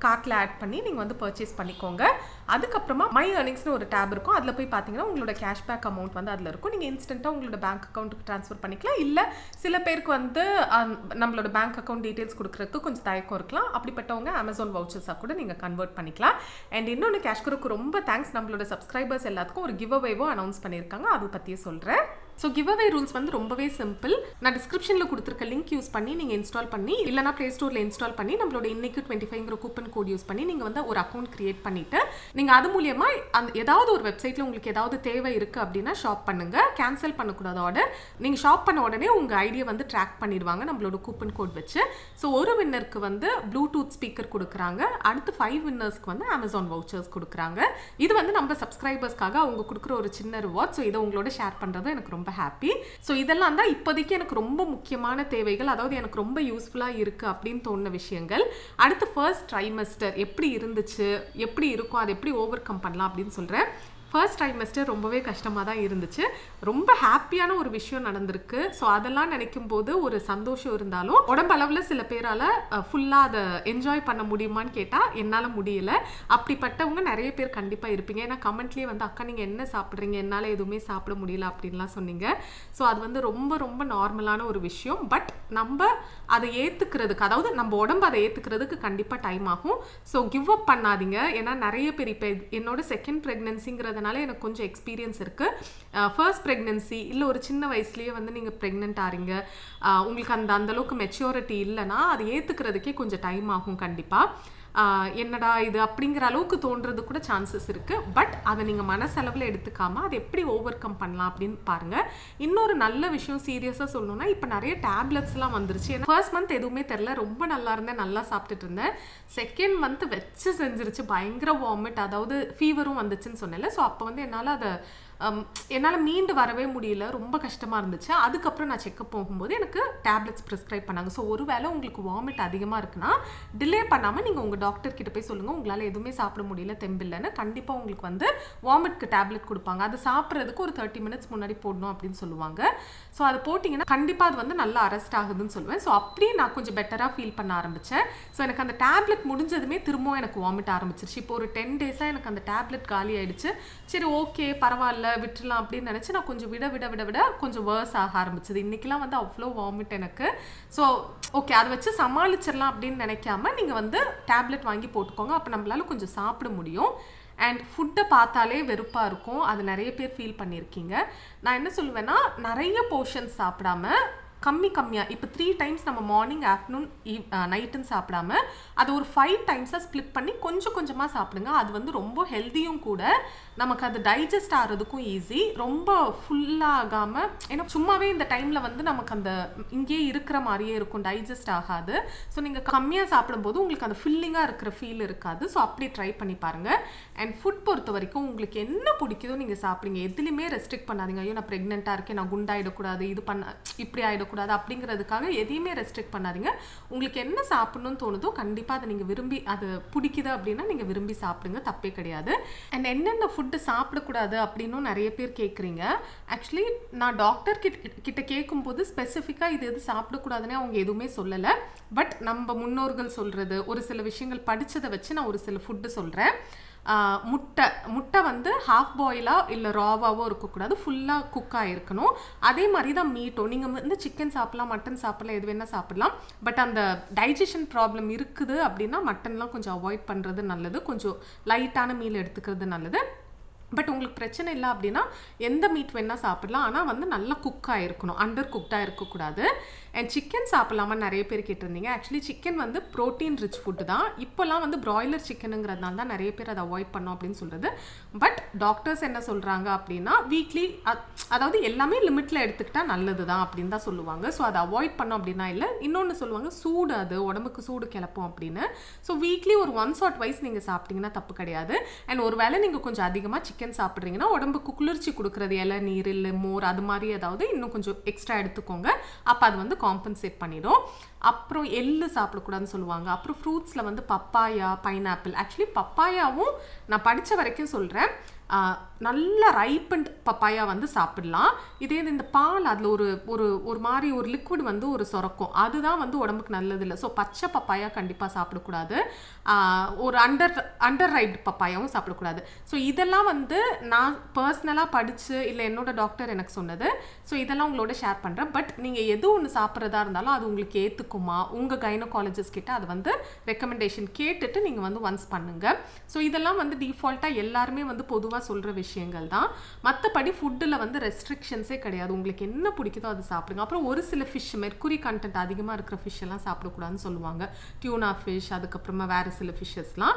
கார்ட்டில் ஆட் பண்ணி நீங்கள் வந்து பர்ச்சேஸ் பண்ணிக்கோங்க அதுக்கப்புறமா மை ஏர்னிங்ஸ்னு ஒரு டேப் இருக்கும் அதில் போய் பார்த்தீங்கன்னா உங்களோட கேஷ்பேக் அமௌண்ட் வந்து அதில் இருக்கும் நீங்கள் இன்ஸ்டண்ட்டாக உங்களோட பேங்க் அக்கௌண்ட்டுக்கு ட்ரான்ஸ்ஃபர் பண்ணிக்கலாம் இல்லை சில பேருக்கு வந்து அஹ், நம்மளோட பேங்க் அக்கௌண்ட் டீட்டெயில்ஸ் கொடுக்குறதுக்கு கொஞ்சம் தயக்கம் இருக்கலாம் அப்படிப்பட்டவங்க அமேசான் வவுச்சர்ஸாக கூட நீங்கள் கன்வெர்ட் பண்ணிக்கலாம் அண்ட் இன்னொன்று கேஷ்கருக்கு ரொம்ப தேங்க்ஸ் நம்மளோட சப்ஸ்கிரைபர்ஸ் எல்லாத்துக்கும் ஒரு கிவ் அவேவும் அனௌன்ஸ் பண்ணியிருக்காங்க அதை பற்றியே சொல்கிறேன் ஸோ கிவ் அவே ரூல்ஸ் வந்து ரொம்பவே சிம்பிள் நான் டிஸ்கிரிப்ஷனில் கொடுத்துருக்க லிங்க் யூஸ் பண்ணி நீங்கள் இன்ஸ்டால் பண்ணி இல்லைனா ப்ளே ஸ்டோரில் இன்ஸ்டால் பண்ணி நம்மளோட இன்னைக்கு டுவெண்ட்டி ஃபைவ்ங்கிற கூப்பன் கோட் யூஸ் பண்ணி நீங்கள் வந்து ஒரு அக்கௌண்ட் கிரியேட் பண்ணிவிட்டு நீங்கள் அது மூலியமா அந்த ஏதாவது ஒரு வெப்சைட்டில் உங்களுக்கு ஏதாவது தேவை இருக்குது அப்படின்னா ஷாப் பண்ணுங்கள் கேன்சல் பண்ணக்கூடாது ஆர்டர் நீங்கள் ஷாப் பண்ண உடனே உங்கள் ஐடியை வந்து ட்ராக் பண்ணிடுவாங்க நம்மளோட கூப்பன் கோட் வச்சு ஸோ ஒரு வின்னருக்கு வந்து ப்ளூடூத் ஸ்பீக்கர் கொடுக்குறாங்க அடுத்து ஃபைவ் வின்னர்ஸ்க்கு வந்து அமேசான் வவுச்சர்ஸ் கொடுக்குறாங்க இது வந்து நம்ம சப்ஸ்கிரைபர்ஸ்க்காக அவங்க கொடுக்குற ஒரு சின்ன ரிவார்ட் ஸோ இதை உங்களோட ஷேர் பண்ணுறது எனக்கு ரொம்ப ஹாப்பி ஸோ இதெல்லாம் தான் இப்போதைக்கு எனக்கு ரொம்ப முக்கியமான தேவைகள் அதாவது எனக்கு ரொம்ப யூஸ்ஃபுல்லாக இருக்குது அப்படின்னு தோணுன விஷயங்கள் அடுத்து ஃபர்ஸ்ட் ட்ரைமஸ்டர் எப்படி இருந்துச்சு எப்படி இருக்கும் அதை எப்படி ஓவர் கம் பண்ணலாம் அப்படின்னு சொல்கிறேன் ஃபர்ஸ்ட் ட்ரைமஸ்டர் ரொம்பவே கஷ்டமாக தான் இருந்துச்சு ரொம்ப ஹாப்பியான ஒரு விஷயம் நடந்திருக்கு ஸோ அதெல்லாம் நினைக்கும் போது ஒரு சந்தோஷம் இருந்தாலும் உடம்பளவில் சில பேரால் ஃபுல்லாக அதை என்ஜாய் பண்ண முடியுமான்னு கேட்டால் என்னால் முடியல அப்படிப்பட்டவங்க நிறைய பேர் கண்டிப்பாக இருப்பீங்க ஏன்னா கமெண்ட்லேயே வந்து அக்கா நீங்கள் என்ன சாப்பிட்றீங்க என்னால் எதுவுமே சாப்பிட முடியல அப்படின்லாம் சொன்னீங்க ஸோ அது வந்து ரொம்ப ரொம்ப நார்மலான ஒரு விஷயம் பட் நம்ம அதை ஏற்றுக்கிறதுக்கு அதாவது நம்ம உடம்பு அதை ஏற்றுக்கிறதுக்கு கண்டிப்பாக டைம் ஆகும் ஸோ கிவ் அப் பண்ணாதீங்க ஏன்னா நிறைய பேர் இப்போ என்னோட செகண்ட் ப்ரெக்னென்சிங்கிறதுனால எனக்கு கொஞ்சம் எக்ஸ்பீரியன்ஸ் இருக்குது ஃபர்ஸ்ட் ப்ரெக்னென்சி இல்லை ஒரு சின்ன வயசுலேயே வந்து நீங்கள் ப்ரெக்னென்ட் ஆறீங்க ஆஹ் உங்களுக்கு அந்த அந்த அளவுக்கு மெச்சூரிட்டி இல்லைன்னா அதை ஏற்றுக்கிறதுக்கே கொஞ்சம் டைம் ஆகும் கண்டிப்பாக ஆஹ் என்னடா இது அப்படிங்கிற அளவுக்கு தோன்றது கூட சான்சஸ் இருக்குது பட் அதை நீங்கள் மனசளவில் எடுத்துக்காம அதை எப்படி ஓவர் கம் பண்ணலாம் அப்படின்னு பாருங்கள் இன்னொரு நல்ல விஷயம் சீரியஸாக சொல்லணும்னா இப்போ நிறைய டேப்லெட்ஸ்லாம் வந்துருச்சு ஏன்னா ஃபர்ஸ்ட் மந்த் எதுவுமே தெரில ரொம்ப நல்லா இருந்தேன் நல்லா சாப்பிட்டுட்டு இருந்தேன் செகண்ட் மந்த் வச்சு செஞ்சிருச்சு பயங்கர வாமிட் அதாவது ஃபீவரும் வந்துச்சுன்னு சொன்னேன்ல ஸோ அப்போ வந்து என்னால் அதை என்னால் மீண்டு வரவே முடியல ரொம்ப கஷ்டமாக இருந்துச்சு அதுக்கப்புறம் நான் செக்கப் போகும்போது எனக்கு டேப்லெட்ஸ் ப்ரிஸ்கிரைப் பண்ணாங்க ஸோ ஒருவேளை உங்களுக்கு வாமிட் அதிகமாக இருக்குன்னா டிலே பண்ணாமல் நீங்கள் உங்கள் டாக்டர் கிட்ட போய் சொல்லுங்கள் உங்களால் எதுவுமே சாப்பிட முடியல தெம்பில்லைன்னு கண்டிப்பாக உங்களுக்கு வந்து வாமிட்க்கு டேப்லெட் கொடுப்பாங்க அது சாப்பிட்றதுக்கு ஒரு தேர்ட்டி மினிட்ஸ் முன்னாடி போடணும் அப்படின்னு சொல்லுவாங்க ஸோ அது போட்டிங்கன்னா கண்டிப்பாக அது வந்து நல்லா அரெஸ்ட் ஆகுதுன்னு சொல்லுவேன் ஸோ அப்படியே நான் கொஞ்சம் பெட்டராக ஃபீல் பண்ண ஆரம்பித்தேன் ஸோ எனக்கு அந்த டேப்லெட் முடிஞ்சதுமே திரும்பவும் எனக்கு வாமிட் ஆரம்பிச்சிருச்சு இப்போ ஒரு டென் டேஸாக எனக்கு அந்த டேப்லெட் காலி ஆயிடுச்சு சரி ஓகே பரவாயில்ல விட்டுறலாம் அப்படின்னு நினச்சி நான் கொஞ்சம் விட விட விட விட கொஞ்சம் வேர்ஸ் ஆக ஆரம்பிச்சது இன்றைக்கெலாம் வந்து அவ்வளோ வாமிட் எனக்கு ஸோ ஓகே அதை வச்சு சமாளிச்சிடலாம் அப்படின்னு நினைக்காம நீங்கள் வந்து டேப்லெட் வாங்கி போட்டுக்கோங்க அப்போ நம்மளால கொஞ்சம் சாப்பிட முடியும் அண்ட் ஃபுட்டை பார்த்தாலே வெறுப்பாக இருக்கும் அது நிறைய பேர் ஃபீல் பண்ணியிருக்கீங்க நான் என்ன சொல்லுவேன்னா நிறைய போர்ஷன்ஸ் சாப்பிடாம கம்மி கம்மியாக இப்போ த்ரீ டைம்ஸ் நம்ம மார்னிங் ஆஃப்டர்நூன் ஈவ் நைட்டுன்னு சாப்பிடாம அது ஒரு ஃபைவ் டைம்ஸாக ஸ்ப்ளிட் பண்ணி கொஞ்சம் கொஞ்சமாக சாப்பிடுங்க அது வந்து ரொம்ப ஹெல்த்தியும் கூட நமக்கு அது டைஜஸ்ட் ஆகிறதுக்கும் ஈஸி ரொம்ப ஃபுல்லாகாமல் ஏன்னா சும்மாவே இந்த டைமில் வந்து நமக்கு அந்த இங்கேயே இருக்கிற மாதிரியே இருக்கும் டைஜஸ்ட் ஆகாது ஸோ நீங்கள் கம்மியாக சாப்பிடும்போது உங்களுக்கு அந்த ஃபில்லிங்காக இருக்கிற ஃபீல் இருக்காது ஸோ அப்படி ட்ரை பண்ணி பாருங்கள் அண்ட் ஃபுட் பொறுத்த வரைக்கும் உங்களுக்கு என்ன பிடிக்குதோ நீங்கள் சாப்பிடுங்க எதுலையுமே ரெஸ்ட்ரிக்ட் பண்ணாதீங்க ஐயோ நான் ப்ரெக்னெண்ட்டாக இருக்கேன் நான் குண்டாயிடக்கூடாது இது பண்ண இப்படி ஆகிடக்கூடாது அப்படிங்கிறதுக்காக எதையுமே ரெஸ்ட்ரிக்ட் பண்ணாதீங்க உங்களுக்கு என்ன சாப்பிடணும்னு தோணுதோ கண்டிப்பாக அதை நீங்கள் விரும்பி அது பிடிக்குது அப்படின்னா நீங்கள் விரும்பி சாப்பிடுங்க தப்பே கிடையாது அண்ட் என்னென்ன ஃபுட்டு சாப்பிடக்கூடாது அப்படின்னும் நிறைய பேர் கேட்குறீங்க ஆக்சுவலி நான் டாக்டர் கிட்ட கிட்ட கேட்கும்போது ஸ்பெசிஃபிக்காக இது எது சாப்பிடக்கூடாதுன்னே அவங்க எதுவுமே சொல்லலை பட் நம்ம முன்னோர்கள் சொல்கிறது ஒரு சில விஷயங்கள் படித்ததை வச்சு நான் ஒரு சில ஃபுட்டு சொல்கிறேன் முட்டை முட்டை வந்து ஹாஃப் பாயிலாக இல்லை ராவாவோ இருக்கக்கூடாது ஃபுல்லாக குக் ஆகிருக்கணும் அதே மாதிரி தான் மீட்டும் நீங்கள் வந்து சிக்கன் சாப்பிடலாம் மட்டன் சாப்பிடலாம் எது வேணால் சாப்பிடலாம் பட் அந்த டைஜஷன் ப்ராப்ளம் இருக்குது அப்படின்னா மட்டன்லாம் கொஞ்சம் அவாய்ட் பண்ணுறது நல்லது கொஞ்சம் லைட்டான மீல் எடுத்துக்கிறது நல்லது பட் உங்களுக்கு பிரச்சனை இல்லை அப்படின்னா எந்த மீட் வேணால் சாப்பிடலாம் ஆனால் வந்து நல்லா குக் ஆகிருக்கணும் அண்டர் குக்டாக இருக்கக்கூடாது அண்ட் சிக்கன் சாப்பிடலாமா நிறைய பேர் கேட்டிருந்தீங்க ஆக்சுவலி சிக்கன் வந்து ப்ரோட்டீன் ரிச் ஃபுட்டு தான் இப்போல்லாம் வந்து ப்ராய்லர் சிக்கனுங்கிறதுனால தான் நிறைய பேர் அதை அவாய்ட் பண்ணோம் அப்படின்னு சொல்கிறது பட் டாக்டர்ஸ் என்ன சொல்கிறாங்க அப்படின்னா வீக்லி அதாவது எல்லாமே லிமிட்டில் எடுத்துக்கிட்டால் நல்லது தான் அப்படின்னு தான் சொல்லுவாங்க ஸோ அதை அவாய்ட் பண்ணோம் அப்படின்னா இல்லை இன்னொன்று சொல்லுவாங்க சூடு அது உடம்புக்கு சூடு கிளப்போம் அப்படின்னு ஸோ வீக்லி ஒரு ஒன்ஸ் ஆர் ட்வைஸ் நீங்கள் சாப்பிட்டீங்கன்னா தப்பு கிடையாது அண்ட் ஒரு வேளை நீங்கள் கொஞ்சம் அதிகமாக சிக்கன் சாப்பிட்றீங்கன்னா உடம்புக்கு குளிர்ச்சி கொடுக்குறது இளநீர் இல்லை மோர் அது மாதிரி ஏதாவது இன்னும் கொஞ்சம் எக்ஸ்ட்ரா எடுத்துக்கோங்க அப்போ அது வந்து காம்பன்சேட் பண்ணிடும் அப்புறம் எள்ளு சாப்பிடக்கூடாதுன்னு சொல்லுவாங்க அப்புறம் ஃப்ரூட்ஸில் வந்து பப்பாயா பைனாப்பிள் ஆக்சுவலி பப்பாயாவும் நான் படித்த வரைக்கும் சொல்கிறேன் நல்ல ரைப்பண்ட் பப்பாயா வந்து சாப்பிடலாம் இதே இது இந்த பால் அதில் ஒரு ஒரு ஒரு மாதிரி ஒரு லிக்விட் வந்து ஒரு சுரக்கும் அதுதான் வந்து உடம்புக்கு நல்லது இல்லை ஸோ பச்சை பப்பாயா கண்டிப்பாக சாப்பிடக்கூடாது ஆஹ் ஒரு அண்டர் அண்டர் ரைட் பப்பாயாவும் சாப்பிடக்கூடாது ஸோ இதெல்லாம் வந்து நான் பர்சனலாக படித்து இல்லை என்னோட டாக்டர் எனக்கு சொன்னது ஸோ இதெல்லாம் உங்களோட ஷேர் பண்ணுறேன் பட் நீங்கள் எது ஒன்று சாப்பிட்றதா இருந்தாலும் அது உங்களுக்கு ஏற்றுக்குமா உங்கள் கைனகாலஜிஸ்ட் கிட்ட அது வந்து ரெக்கமெண்டேஷன் கேட்டுட்டு நீங்கள் வந்து ஒன்ஸ் பண்ணுங்கள் ஸோ இதெல்லாம் வந்து டிஃபால்ட்டாக எல்லாருமே வந்து பொதுவாக சொல்கிற விஷயங்கள் தான் மற்றபடி ஃபுட்டில் வந்து ரெஸ்ட்ரிக்ஷன்ஸே கிடையாது உங்களுக்கு என்ன பிடிக்குதோ அது சாப்பிடுங்க அப்புறம் ஒரு சில ஃபிஷ் மெர்க்குரி கண்டென்ட் அதிகமாக இருக்கிற ஃபிஷ் எல்லாம் சாப்பிடக்கூடாதுன்னு சொல்லுவாங்க டியூனா ஃபிஷ் அதுக்கப்புறமா வேறு சில ஃபிஷ்ஷஸ்லாம்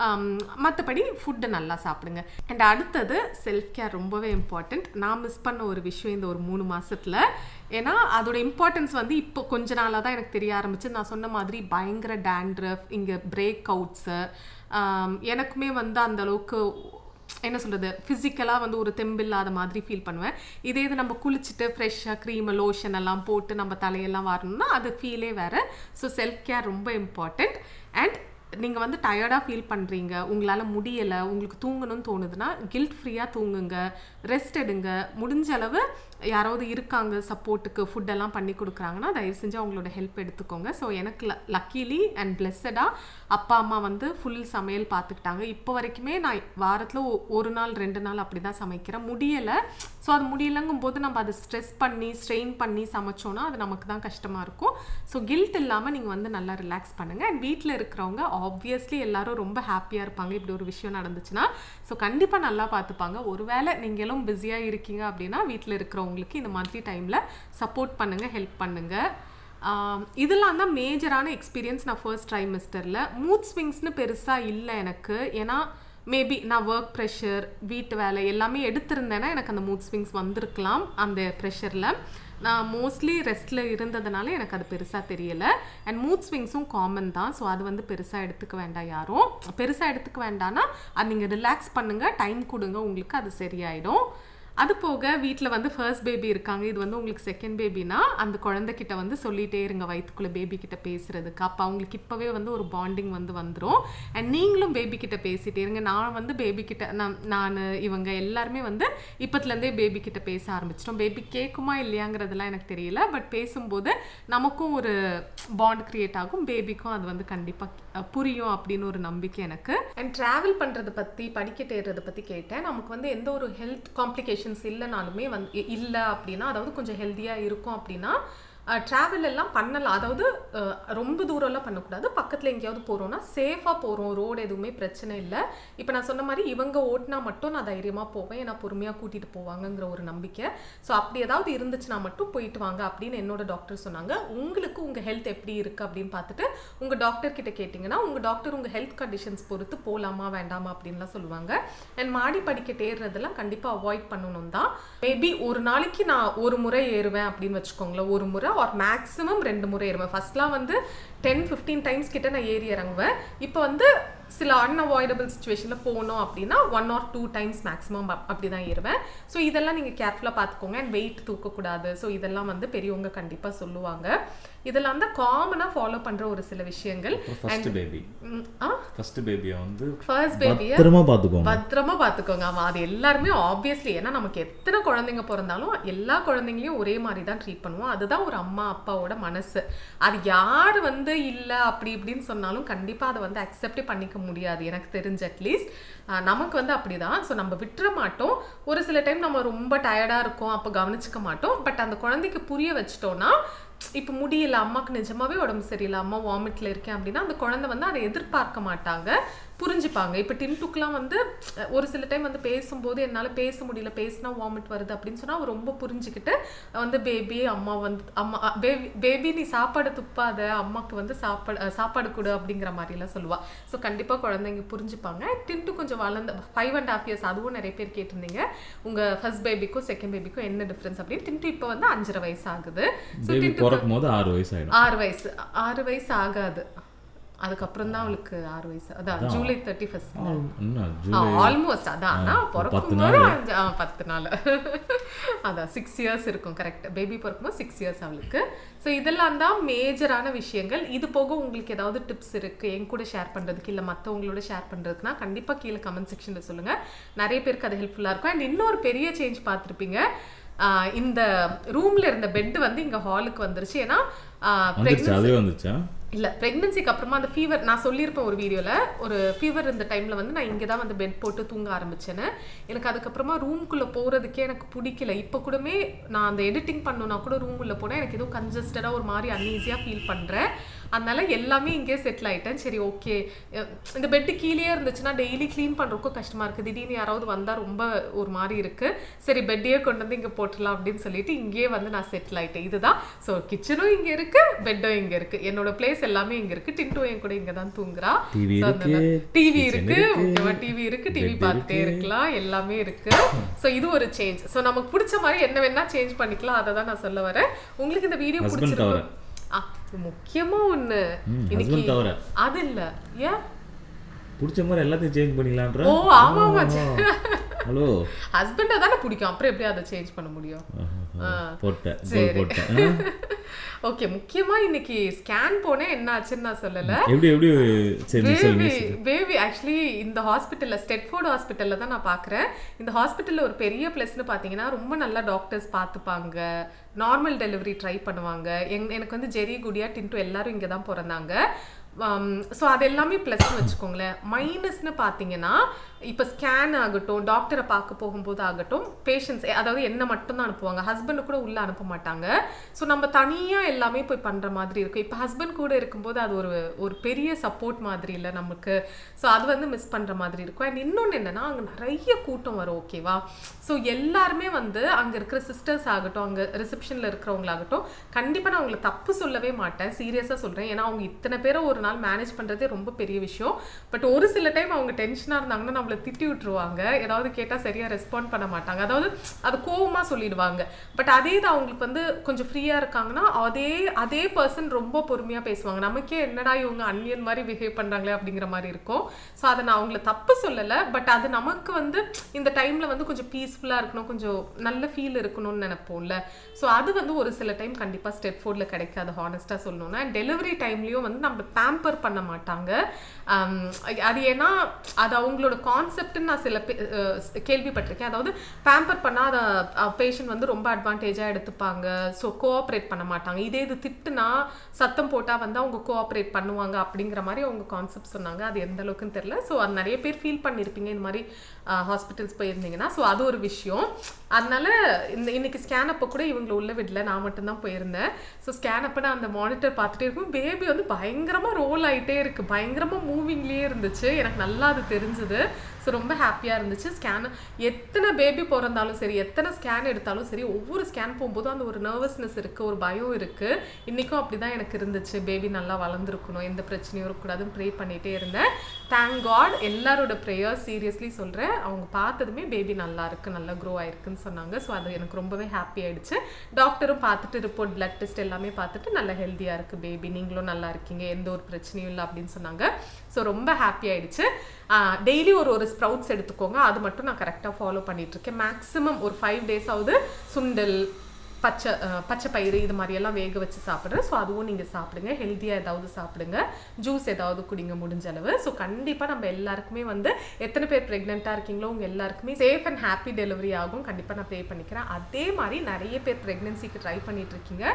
மற்றபடி ஃபுட்டு நல்லா சாப்பிடுங்க அண்ட் அடுத்தது செல்ஃப் கேர் ரொம்பவே இம்பார்ட்டண்ட் நான் மிஸ் பண்ண ஒரு விஷயம் இந்த ஒரு மூணு மாசத்துல ஏன்னா அதோட இம்பார்ட்டன்ஸ் வந்து இப்போ கொஞ்ச நாளாக தான் எனக்கு தெரிய ஆரம்பிச்சு நான் சொன்ன மாதிரி பயங்கர டேண்ட்ரஃப் இங்கே பிரேக் அவுட்ஸு எனக்குமே வந்து அந்த அளவுக்கு என்ன சொல்கிறது ஃபிசிக்கலாக வந்து ஒரு தெம்பில்லாத மாதிரி ஃபீல் பண்ணுவேன் இதே இது நம்ம குளிச்சுட்டு ஃப்ரெஷ்ஷாக க்ரீம் லோஷன் எல்லாம் போட்டு நம்ம தலையெல்லாம் வரணும்னா அது ஃபீலே வேறு ஸோ செல்ஃப் கேர் ரொம்ப இம்பார்ட்டண்ட் அண்ட் நீங்கள் வந்து டயர்டாக ஃபீல் பண்ணுறீங்க உங்களால் முடியலை உங்களுக்கு தூங்கணும்னு தோணுதுன்னா கில்ட் ஃப்ரீயாக தூங்குங்க ரெஸ்ட் எடுங்க முடிஞ்ச அளவு யாராவது இருக்காங்க சப்போர்ட்டுக்கு ஃபுட்டெல்லாம் பண்ணி கொடுக்குறாங்கன்னா தயவு செஞ்சு அவங்களோட ஹெல்ப் எடுத்துக்கோங்க ஸோ எனக்கு லக்கிலி அண்ட் பிளெஸ்ஸடாக அப்பா அம்மா வந்து ஃபுல் சமையல் பார்த்துக்கிட்டாங்க இப்போ வரைக்குமே நான் வாரத்தில் ஒரு நாள் ரெண்டு நாள் அப்படி தான் சமைக்கிறேன் முடியலை ஸோ அது முடியலைங்கும் போது நம்ம அதை ஸ்ட்ரெஸ் பண்ணி ஸ்ட்ரெயின் பண்ணி சமைச்சோன்னா அது நமக்கு தான் கஷ்டமாக இருக்கும் ஸோ கில்ட் இல்லாமல் நீங்கள் வந்து நல்லா ரிலாக்ஸ் பண்ணுங்கள் அண்ட் வீட்டில் இருக்கிறவங்க ஆப்வியஸ்லி எல்லாரும் ரொம்ப ஹாப்பியாக இருப்பாங்க இப்படி ஒரு விஷயம் நடந்துச்சுன்னா ஸோ கண்டிப்பாக நல்லா பார்த்துப்பாங்க ஒருவேளை நீங்களும் பிஸியாக இருக்கீங்க அப்படின்னா வீட்டில் இருக்கிறவங்களுக்கு இந்த மாதிரி டைமில் சப்போர்ட் பண்ணுங்கள் ஹெல்ப் பண்ணுங்கள் ஆம், இதெல்லாம் தான் மேஜரான எக்ஸ்பீரியன்ஸ் நான் ஃபர்ஸ்ட் ட்ரைமிஸ்டரில் மூட் ஸ்விங்ஸ்னு பெருசாக இல்லை எனக்கு ஏன்னா மேபி நான் ஒர்க் ப்ரெஷர் வீட்டு வேலை எல்லாமே எடுத்திருந்தேன்னா எனக்கு அந்த மூட் ஸ்விங்ஸ் வந்திருக்கலாம் அந்த ப்ரெஷரில் நான் மோஸ்ட்லி ரெஸ்ட்டில் இருந்ததுனால எனக்கு அது பெருசாக தெரியலை அண்ட் மூட் ஸ்விங்ஸும் காமன் தான் ஸோ அது வந்து பெருசாக எடுத்துக்க வேண்டாம் யாரும் பெருசாக எடுத்துக்க வேண்டாம்னா அது நீங்கள் ரிலாக்ஸ் பண்ணுங்கள் டைம் கொடுங்க உங்களுக்கு அது சரியாயிடும் அது போக வீட்டில் வந்து ஃபர்ஸ்ட் பேபி இருக்காங்க இது வந்து உங்களுக்கு செகண்ட் பேபினா அந்த குழந்தைகிட்ட வந்து சொல்லிட்டே இருங்க வயிற்றுக்குள்ளே பேபி கிட்ட பேசுறதுக்கு அப்போ அவங்களுக்கு இப்போவே வந்து ஒரு பாண்டிங் வந்து வந்துடும் அண்ட் நீங்களும் பேபி கிட்ட பேசிட்டே இருங்க நான் வந்து பேபி கிட்ட நான் நான் இவங்க எல்லாருமே வந்து இப்போத்துலேருந்தே பேபி கிட்ட பேச ஆரம்பிச்சிட்டோம் பேபி கேட்குமா இல்லையாங்கிறதுலாம் எனக்கு தெரியல பட் பேசும்போது நமக்கும் ஒரு பாண்ட் கிரியேட் ஆகும் பேபிக்கும் அது வந்து கண்டிப்பாக புரியும் அப்படின்னு ஒரு நம்பிக்கை எனக்கு அண்ட் ட்ராவல் பண்ணுறதை பற்றி படிக்கட்டு ஏறுறதை பற்றி கேட்டேன் நமக்கு வந்து எந்த ஒரு ஹெல்த் காம்ப்ளிகேஷன்ஸ் இல்லைனாலுமே வந்து இல்லை அப்படின்னா அதாவது கொஞ்சம் ஹெல்த்தியாக இருக்கும் அப்படின்னா ட்ராவல் எல்லாம் பண்ணலாம் அதாவது அஹ், ரொம்ப தூரம்லாம் பண்ணக்கூடாது பக்கத்தில் எங்கேயாவது போகிறோம்னா சேஃபாக போகிறோம் ரோடு எதுவுமே பிரச்சனை இல்லை இப்போ நான் சொன்ன மாதிரி இவங்க ஓட்டினா மட்டும் நான் தைரியமாக போவேன் ஏன்னா பொறுமையாக கூட்டிகிட்டு போவாங்கங்கிற ஒரு நம்பிக்கை ஸோ அப்படி ஏதாவது இருந்துச்சுன்னா மட்டும் போயிட்டு வாங்க அப்படின்னு என்னோட டாக்டர் சொன்னாங்க உங்களுக்கு உங்கள் ஹெல்த் எப்படி இருக்குது அப்படின்னு பார்த்துட்டு உங்கள் டாக்டர் கிட்ட கேட்டிங்கன்னா உங்கள் டாக்டர் உங்கள் ஹெல்த் கண்டிஷன்ஸ் பொறுத்து போகலாமா வேண்டாமா அப்படின்லாம் சொல்லுவாங்க அண்ட் மாடி படிக்கட்டு ஏறுறதெல்லாம் கண்டிப்பாக அவாய்ட் பண்ணணும் தான் மேபி ஒரு நாளைக்கு நான் ஒரு முறை ஏறுவேன் அப்படின்னு வச்சுக்கோங்களேன் ஒரு முறை ஆர் மேக்ஸிமம் ரெண்டு முறை ஏறுவேன் ஃபர்ஸ்ட்லாம் வந்து டென் ஃபிஃப்டீன் டைம்ஸ் கிட்ட நான் ஏறி இறங்குவேன் இப்போ வந்து சில அன்அவாய்டபிள் சுச்சுவேஷனில் போகணும் அப்படின்னா one or two times maximum அப்படி தான் ஏறுவேன் ஸோ இதெல்லாம் நீங்கள் கேர்ஃபுல்லாக பார்த்துக்கோங்க அண்ட் வெயிட் தூக்கக்கூடாது ஸோ இதெல்லாம் வந்து பெரியவங்க கண்டிப்பாக சொல்லுவாங்க இதெல்லாம் தான் காமனாக ஃபாலோ பண்ணுற ஒரு சில விஷயங்கள் ஃபர்ஸ்ட் பேபி ம், ஆ ஃபர்ஸ்ட் பேபியை வந்து ஃபர்ஸ்ட் பேபியை பத்திரமா பார்த்துக்கோங்க பத்திரமா பார்த்துக்கோங்க ஆமா அது எல்லாருமே ஆப்வியஸ்லி ஏன்னா நமக்கு எத்தனை குழந்தைங்க பிறந்தாலும் எல்லா குழந்தைங்களையும் ஒரே மாதிரி தான் ட்ரீட் பண்ணுவோம் அதுதான் ஒரு அம்மா அப்பாவோட மனசு அது யார் வந்து இல்லை அப்படி இப்படின்னு சொன்னாலும் கண்டிப்பாக அதை வந்து அக்செப்டே பண்ணிக்க முடியாது எனக்கு தெரிஞ்ச அட்லீஸ்ட் நமக்கு வந்து அப்படிதான் ஸோ நம்ம விட்டுற மாட்டோம் ஒரு சில டைம் நம்ம ரொம்ப டயர்டாக இருக்கோம் அப்போ கவனிச்சுக்க மாட்டோம் பட் அந்த குழந்தைக்கு புரிய வச்சிட்டோம்னா இப்போ முடியல அம்மாக்கு நிஜமாவே உடம்பு சரியில்லை அம்மா வாமிட்ல இருக்கேன் அப்படின்னா அந்த குழந்தை வந்து அதை எதிர்பார்க்க மாட்டாங்க புரிஞ்சுப்பாங்க இப்போ டின்டுக்கெலாம் வந்து அஹ், ஒரு சில டைம் வந்து பேசும்போது என்னால் பேச முடியல பேசினா வாமிட் வருது அப்படின்னு சொன்னா அவ ரொம்ப புரிஞ்சுக்கிட்டு வந்து பேபி அம்மா வந்து அம்மா பேபி பேபி நீ சாப்பாடு துப்பாத அம்மாக்கு வந்து சாப்பாடு அஹ், சாப்பாடு கொடு அப்படிங்கிற மாதிரிலாம் சொல்லுவா ஸோ கண்டிப்பாக குழந்தைங்க புரிஞ்சுப்பாங்க டின்ட்டு கொஞ்சம் வளர்ந்த ஃபைவ் அண்ட் ஹாஃப் இயர்ஸ் அதுவும் நிறைய பேர் கேட்டிருந்தீங்க உங்கள் ஃபர்ஸ்ட் பேபிக்கும் செகண்ட் பேபிக்கும் என்ன டிஃப்ரென்ஸ் அப்படின்னு டின்ட்டு இப்போ வந்து அஞ்சரை வயசு ஆகுது ஸோ பேபி டின்ட்டு பிறக்கும் போது ஆறு வயசு ஆயிடும் ஆறு வயசு ஆறு வயசு ஆகாது அதுக்கப்புறம் தான் அவளுக்கு ஆறு வயசு அதான் ஜூலை தேர்ட்டி ஃபர்ஸ்ட் என்ன ஜூலை ஆல்மோஸ்ட் அதான் ஆனா பத்து பிறக்கும்போது அஞ்சு- ஆ, பத்து நாள் அதான் சிக்ஸ் இயர்ஸ் இருக்கும் கரெக்ட் பேபி பிறக்கும்போது சிக்ஸ் இயர்ஸ் அவளுக்கு ஸோ இதெல்லாம் தான் மேஜரான விஷயங்கள் இது போக உங்களுக்கு ஏதாவது டிப்ஸ் இருக்குது என் கூட ஷேர் பண்ணுறதுக்கு இல்லை மற்றவங்களோட ஷேர் பண்ணுறதுக்குனா கண்டிப்பாக கீழே கமெண்ட் செக்ஷனில் சொல்லுங்கள் நிறைய பேருக்கு அது ஹெல்ப்ஃபுல்லாக இருக்கும் அண்ட் இன்னொரு பெரிய சேஞ்ச் பார்த்துருப்பீங்க ஆஹ் இந்த ரூமில் இருந்த பெட் வந்து இங்கே ஹாலுக்கு வந்துருச்சு ஏன்னா ஆஹ் வந்துருச்சா அதுவே வந்துச்சா இல்லை ப்ரெக்னன்சிக்கு அப்புறமா அந்த ஃபீவர் நான் சொல்லியிருப்பேன் ஒரு வீடியோவில் ஒரு ஃபீவர் இருந்த டைமில் வந்து நான் இங்கே தான் வந்து பெட் போட்டு தூங்க ஆரம்பிச்சேன்னு எனக்கு அதுக்கப்புறமா ரூம்குள்ளே போகிறதுக்கே எனக்கு பிடிக்கல இப்போ கூடமே நான் அந்த எடிட்டிங் பண்ணணும்னா கூட ரூம் உள்ள போனால் எனக்கு ஏதோ கன்ஜஸ்டடாக ஒரு மாதிரி அன்ஈஸியாக ஃபீல் பண்ணுறேன் அதனால எல்லாமே இங்கே செட்டில் ஆயிட்டேன் சரி ஓகே இந்த பெட்டு கீழே இருந்துச்சுன்னா டெய்லி க்ளீன் பண்ணுறதுக்கும் கஷ்டமாக இருக்குது திடீர்னு யாராவது வந்தால் ரொம்ப ஒரு மாதிரி இருக்குது சரி பெட்டையே கொண்டு வந்து இங்கே போட்டுடலாம் அப்படின்னு சொல்லிட்டு இங்கேயே வந்து நான் செட்டில் ஆயிட்டேன் இதுதான் ஸோ கிச்சனும் இங்கே இருக்குது பெட்டும் இங்கே இருக்குது என்னோட பிளேஸ் எல்லாமே இங்கே இருக்குது டின்டோ என் கூட இங்கே தான் தூங்குறா TV இருக்கு, டிவி kitchen இருக்கு இருக்கு, முக்கியமாக டிவி இருக்கு டிவி bed பார்த்துட்டே இருக்கு. இருக்கலாம் எல்லாமே இருக்கு ஸோ இது ஒரு சேஞ்ச் ஸோ நமக்கு பிடிச்ச மாதிரி என்ன வேணா சேஞ்ச் பண்ணிக்கலாம் அதை தான் நான் சொல்ல வரேன் உங்களுக்கு இந்த வீடியோ Husband பிடிச்சிருக்கும் ஆ முக்கியமா ஒண்ணு ம், இன்னைக்கு husband தவிர. அது இல்ல ஏன் பிடிச்ச மாதிரி எல்லாத்தையும் சேஞ்ச் பண்ணிக்கலான்ற ஓ ஆமா ஆமா ஹலோ ஹஸ்பண்டை தானே பிடிக்கும் அப்புறம் எப்படி அதை சேஞ்ச் பண்ண முடியும் போட்டேன் goal சரி. போட்டேன் ஆ? ஓகே முக்கியமா இன்னைக்கு ஸ்கேன் போனேன் என்ன ஆச்சுன்னு நான் சொல்லல எப்படி எப்படி சரி பேபி சொல்லுங்க பேபி ஆக்சுவலி இந்த ஹாஸ்பிட்டலில் ஸ்டெட்ஃபோர்ட் ஹாஸ்பிட்டலில் தான் நான் பார்க்குறேன் இந்த ஹாஸ்பிட்டலில் ஒரு பெரிய ப்ளஸ்னு பார்த்தீங்கன்னா ரொம்ப நல்லா டாக்டர்ஸ் பார்த்துப்பாங்க நார்மல் டெலிவரி ட்ரை பண்ணுவாங்க எங் எனக்கு வந்து ஜெரி குடியா டின்ட்டு எல்லாரும் இங்கே தான் பிறந்தாங்க ஸோ அது எல்லாமே ப்ளஸ்னு வச்சுக்கோங்களேன் மைனஸ்னு பார்த்தீங்கன்னா இப்போ ஸ்கேன் ஆகட்டும் டாக்டரை பார்க்க போகும்போது ஆகட்டும் பேஷண்ட்ஸ் அதாவது என்ன மட்டும்தான் அனுப்புவாங்க ஹஸ்பண்டு கூட உள்ளே அனுப்ப மாட்டாங்க ஸோ நம்ம தனியாக எல்லாமே போய் பண்ணுற மாதிரி இருக்கும் இப்போ ஹஸ்பண்ட் கூட இருக்கும்போது அது ஒரு ஒரு பெரிய சப்போர்ட் மாதிரி இல்லை நமக்கு ஸோ அது வந்து மிஸ் பண்ணுற மாதிரி இருக்கும் அண்ட் இன்னொன்று என்னென்னா அங்கே நிறைய கூட்டம் வரும் ஓகேவா ஸோ எல்லாருமே வந்து அங்கே இருக்கிற சிஸ்டர்ஸ் ஆகட்டும் அங்கே ரிசப்ஷனில் இருக்கிறவங்களாகட்டும் கண்டிப்பாக நான் அவங்கள தப்பு சொல்லவே மாட்டேன் சீரியஸாக சொல்கிறேன் ஏன்னா அவங்க இத்தனை பேரை ஒரு நாள் மேனேஜ் பண்ணுறதே ரொம்ப பெரிய விஷயம் பட் ஒரு சில டைம் அவங்க டென்ஷனாக இருந்தாங்கன்னா நம்மளை திட்டி விட்டுருவாங்க ஏதாவது கேட்டால் சரியாக ரெஸ்பாண்ட் பண்ண மாட்டாங்க அதாவது அது கோவமாக சொல்லிடுவாங்க பட் அதே இது அவங்களுக்கு வந்து கொஞ்சம் ஃப்ரீயாக இருக்காங்கன்னா அதே அதே பர்சன் ரொம்ப பொறுமையாக பேசுவாங்க நமக்கே என்னடா இவங்க அன்னியன் மாதிரி பிஹேவ் பண்ணுறாங்களே அப்படிங்கிற மாதிரி இருக்கும் ஸோ அதை நான் அவங்கள தப்பு சொல்லலை பட் அது நமக்கு வந்து இந்த டைமில் வந்து கொஞ்சம் பீஸ்ஃபுல்லாக இருக்கணும் கொஞ்சம் நல்ல ஃபீல் இருக்கணும்னு நினைப்போம்ல ஸோ அது வந்து ஒரு சில டைம் கண்டிப்பாக ஸ்டெப் ஃபோர்டில் கிடைக்காது ஹானஸ்ட்டாக சொல்லணும்னா அண்ட் டெலிவரி டைம்லேயும் வந்து நம்ம பேம்பர் பண்ண மாட்டாங்க ஆம், அது ஏன்னா அது அவங்களோட கான்செப்ட்னு நான் சில பே- அஹ் கேள்விப்பட்டிருக்கேன் அதாவது பேம்பர் பண்ணால் அதை பேஷண்ட் வந்து ரொம்ப அட்வான்டேஜாக எடுத்துப்பாங்க ஸோ கோஆப்ரேட் பண்ண மாட்டாங்க இதே இது திட்டுனா சத்தம் போட்டால் வந்து அவங்க கோஆப்ரேட் பண்ணுவாங்க அப்படிங்கிற மாதிரி அவங்க கான்செப்ட் சொன்னாங்க அது எந்த அளவுக்குன்னு தெரியல ஸோ அது நிறைய பேர் ஃபீல் பண்ணியிருப்பீங்க இந்த மாதிரி ஹாஸ்பிட்டல்ஸ் போயிருந்தீங்கன்னா ஸோ அது ஒரு விஷயம் அதனால இந்த இன்னைக்கு ஸ்கேன் அப்போ கூட இவங்களை உள்ள விடல நான் மட்டும்தான் போயிருந்தேன் ஸோ ஸ்கேன் அப்போ நான் அந்த மானிட்டர் பார்த்துட்டே இருக்கும் பேபி வந்து பயங்கரமாக ரோல் ஆயிட்டே இருக்கு பயங்கரமாக மூவிங்லேயே இருந்துச்சு எனக்கு நல்லா அது தெரிஞ்சுது ஸோ ரொம்ப ஹாப்பியாக இருந்துச்சு ஸ்கேன் எத்தனை பேபி பிறந்தாலும் சரி எத்தனை ஸ்கேன் எடுத்தாலும் சரி ஒவ்வொரு ஸ்கேன் போகும்போதும் அந்த ஒரு நர்வஸ்னஸ் இருக்குது ஒரு பயம் இருக்குது இன்றைக்கும் அப்படி தான் எனக்கு இருந்துச்சு பேபி நல்லா வளர்ந்துருக்கணும் எந்த பிரச்சனையும் இருக்கக்கூடாதுன்னு ப்ரே பண்ணிகிட்டே இருந்தேன் தேங்க் காட் எல்லாரோட ப்ரேயர் சீரியஸ்லி சொல்கிறேன் அவங்க பார்த்ததுமே பேபி நல்லா இருக்கு நல்லா க்ரோ ஆயிருக்குன்னு சொன்னாங்க ஸோ அது எனக்கு ரொம்பவே ஹாப்பி ஆயிடுச்சு டாக்டரும் பார்த்துட்டு ரிப்போர்ட் பிளட் டெஸ்ட் எல்லாமே பார்த்துட்டு நல்லா ஹெல்த்தியாக இருக்குது பேபி நீங்களும் நல்லா இருக்கீங்க எந்த ஒரு பிரச்சனையும் இல்லை அப்படின்னு சொன்னாங்க ஸோ ரொம்ப ஹாப்பி ஆயிடுச்சு டெய்லி ஒரு ஒரு ஸ்ப்ரவுட்ஸ் எடுத்துக்கோங்க அது மட்டும் நான் கரெக்டாக ஃபாலோ பண்ணிட்டு இருக்கேன் மேக்ஸிமம் ஒரு ஃபைவ் டேஸ் ஆகுது சுண்டல் பச்சை அஹ், பச்சை பயிறு இது மாதிரியெல்லாம் வேக வச்சு சாப்பிட்றேன் ஸோ அதுவும் நீங்கள் சாப்பிடுங்க ஹெல்த்தியாக ஏதாவது சாப்பிடுங்க ஜூஸ் ஏதாவது குடிங்க முடிஞ்ச அளவு ஸோ கண்டிப்பாக நம்ம எல்லாருக்குமே வந்து எத்தனை பேர் ப்ரெக்னெண்ட்டாக இருக்கீங்களோ உங்கள் எல்லாருக்குமே சேஃப் அண்ட் ஹாப்பி டெலிவரி ஆகும் கண்டிப்பாக நான் ப்ரே பண்ணிக்கிறேன் அதே மாதிரி நிறைய பேர் ப்ரெக்னென்சிக்கு ட்ரை பண்ணிட்டு இருக்கீங்க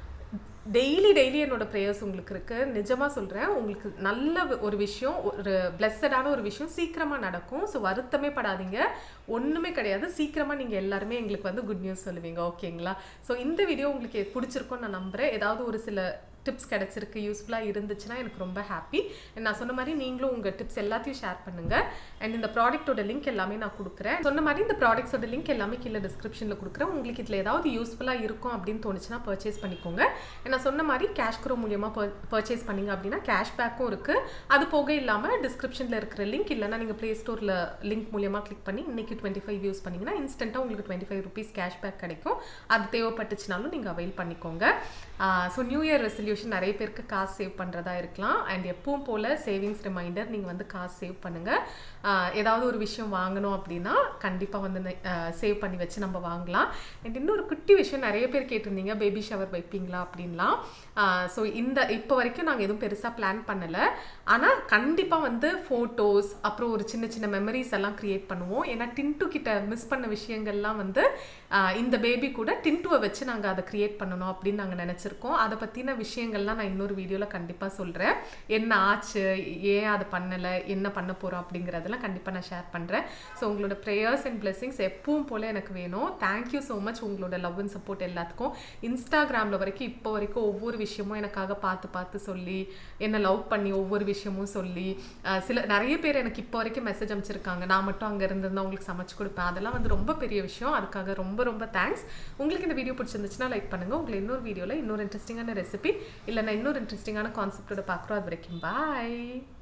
டெய்லி டெய்லி என்னோட ப்ரேயர்ஸ் உங்களுக்கு இருக்கு நிஜமா சொல்றேன் உங்களுக்கு நல்ல வ- ஒரு விஷயம் ஒரு பிளெஸ்ஸடான ஒரு விஷயம் சீக்கிரமா நடக்கும் ஸோ வருத்தமே படாதீங்க ஒண்ணுமே கிடையாது சீக்கிரமா நீங்க எல்லாருமே எங்களுக்கு வந்து குட் நியூஸ் சொல்லுவீங்க ஓகேங்களா ஸோ இந்த வீடியோ உங்களுக்கு பிடிச்சிருக்கும்னு நான் நம்புறேன் ஏதாவது ஒரு சில டிப்ஸ் கிடைச்சிருக்கு யூஸ்ஃபுல்லாக இருந்துச்சுன்னா எனக்கு ரொம்ப ஹாப்பி நான் சொன்ன மாதிரி நீங்களும் உங்கள் டிப்ஸ் எல்லாத்தையும் ஷேர் பண்ணுங்க அண்ட் இந்த ப்ராடக்ட்டோட லிங்க் எல்லாமே நான் கொடுக்குறேன் சொன்ன மாதிரி இந்த ப்ராடக்ட்ஸோட லிங்க் எல்லாமே கீழே டிஸ்கிரிப்ஷனில் கொடுக்குறேன் உங்களுக்கு இதில் ஏதாவது யூஸ்ஃபுல்லாக இருக்கும் அப்படின்னு தோணுச்சுன்னா பர்ச்சேஸ் பண்ணிக்கோங்க நான் சொன்ன மாதிரி கேஷ் க்ரோ மூலியமாக பர்ச்சேஸ் பண்ணீங்க அப்படின்னா கேஷ் பேக்கும் இருக்குது அது போக இல்லாமல் டிஸ்கிரிப்ஷனில் இருக்கிற லிங்க் இல்லைன்னா நீங்கள் ப்ளே ஸ்டோரில் லிங்க் மூலியமாக கிளிக் பண்ணி இன்னைக்கு டுவெண்ட்டி ஃபைவ் யூஸ் பண்ணிங்கன்னா இன்ஸ்டண்ட்டாக உங்களுக்கு twenty five rupees cashback கிடைக்கும் அது தேவைப்பட்டுச்சுனாலும் நீங்கள் அவைல் பண்ணிக்கோங்க so new year resolution motivation நிறைய பேருக்கு காசு சேவ் பண்ணுறதா இருக்கலாம் அண்ட் எப்பவும் போல் சேவிங்ஸ் ரிமைண்டர் நீங்கள் வந்து காசு சேவ் பண்ணுங்கள் ஏதாவது ஒரு விஷயம் வாங்கணும் அப்படின்னா கண்டிப்பாக வந்து சேவ் பண்ணி வச்சு நம்ம வாங்கலாம் அண்ட் இன்னொரு குட்டி விஷயம் நிறைய பேர் கேட்டிருந்தீங்க பேபி ஷவர் வைப்பீங்களா அப்படின்லாம் ஸோ இந்த இப்போ வரைக்கும் நாங்கள் எதுவும் பெருசாக பிளான் பண்ணலை ஆனால் கண்டிப்பாக வந்து ஃபோட்டோஸ் அப்புறம் ஒரு சின்ன சின்ன மெமரிஸ் எல்லாம் க்ரியேட் பண்ணுவோம் ஏன்னா டின்ட்டு கிட்ட மிஸ் பண்ண விஷயங்கள்லாம் வந்து ஆஹ் இந்த பேபி கூட டின்ட்டுவை வச்சு நாங்கள் அதை க்ரியேட் பண்ணணும் அப்படின்னு நாங்கள் நினச்சிருக்கோம் அதை பற்றின விஷயங்கள்லாம் நான் இன்னொரு வீடியோவில் கண்டிப்பாக சொல்கிறேன் என்ன ஆச்சு ஏன் அதை பண்ணலை என்ன பண்ண போகிறோம் அப்படிங்கிறதெல்லாம் கண்டிப்பாக நான் ஷேர் பண்ணுறேன் ஸோ உங்களோட ப்ரேயர்ஸ் அண்ட் blessings எப்பவும் போல் எனக்கு வேணும் தேங்க்யூ ஸோ மச் உங்களோட லவ் அண்ட் சப்போர்ட் எல்லாத்துக்கும் இன்ஸ்டாகிராமில் வரைக்கும் இப்போ வரைக்கும் ஒவ்வொரு விஷயமும் எனக்காக பார்த்து பார்த்து சொல்லி என்னை லவ் பண்ணி ஒவ்வொரு விஷயமும் சொல்லி ஆஹ் சில நிறைய பேர் எனக்கு இப்போ வரைக்கும் மெசேஜ் அமைச்சிருக்காங்க நான் மட்டும் அங்கே இருந்திருந்தா உங்களுக்கு சமைச்சு கொடுப்பேன் அதெல்லாம் வந்து ரொம்ப பெரிய விஷயம் அதுக்காக ரொம்ப ரொம்ப தேங்க்ஸ் உங்களுக்கு இந்த வீடியோ பிடிச்சிருந்துச்சுன்னா லைக் பண்ணுங்கள் உங்களை இன்னொரு வீடியோவில் இன்னொரு இன்ட்ரெஸ்டிங்கான ரெசிபி இல்லைன்னா இன்னொரு இன்ட்ரெஸ்டிங்கான கான்செப்டோட பார்க்குறோம் அது வரைக்கும் பாய்